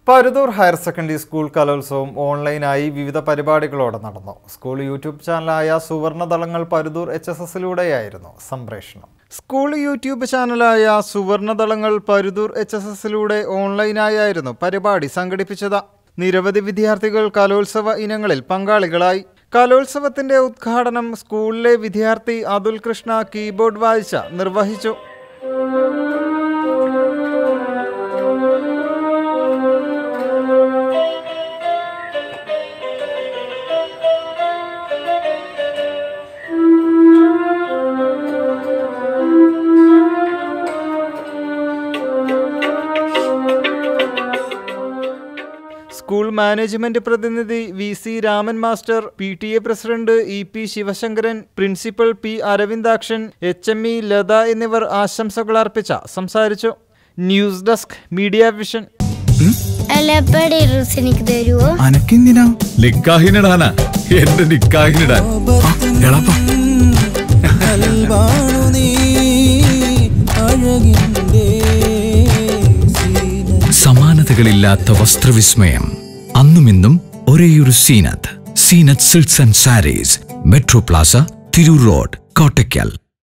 Paruthur higher secondary school കലോത്സവം ഓൺലൈനായി വിവിധ പരിപാടികളോടെ നടന്നു സ്കൂൾ യൂട്യൂബ് ചാനലായ സുവർണദളങ്ങൾ പരുതൂർ എച്ച് എസ് എസിലൂടെയായിരുന്നു സംപ്രേഷണം സ്കൂൾ യൂട്യൂബ് ചാനലായ സുവർണദളങ്ങൾ പരുതൂർ എച്ച് എസ് എസിലൂടെ ഓൺലൈനായായിരുന്നു പരിപാടി സംഘടിപ്പിച്ചത് നിരവധി വിദ്യാർത്ഥികൾ കലോത്സവ ഇനങ്ങളിൽ പങ്കാളികളായി കലോത്സവത്തിന്റെ ഉദ്ഘാടനം സ്കൂളിലെ വിദ്യാർത്ഥി അതുൽ കൃഷ്ണ കീബോർഡ് വായിച്ച നിർവഹിച്ചു സ്കൂൾ മാനേജ്മെന്റ് പ്രതിനിധി V C Raman master P T A president E P Sivasankaran principal P Aravindakshan H M E Latha എന്നിവർ ആശംസകൾ അർപ്പിച്ച സംസാരിച്ചു ന്യൂസ് ഡെസ്ക് മീഡിയ വിഷൻ അല്ല എപ്പോഴേ ഡ്രസ് എനിക്ക് തരുവോ അനക്കെന്തിനാ നിക്കാഹിനിടാനാ എന്റെ നിക്കാഹിനിടാൻ എളാപ്പ കൽവാണു നീ അഴകിൻ്റെ സീന സമാനതകളില്ലാത്ത വസ്ത്രവിസ്മയം അന്നുമിന്നും ഒരേയൊരു Seenath Seenath silks and sarees metro plaza Tirur road Kottakkal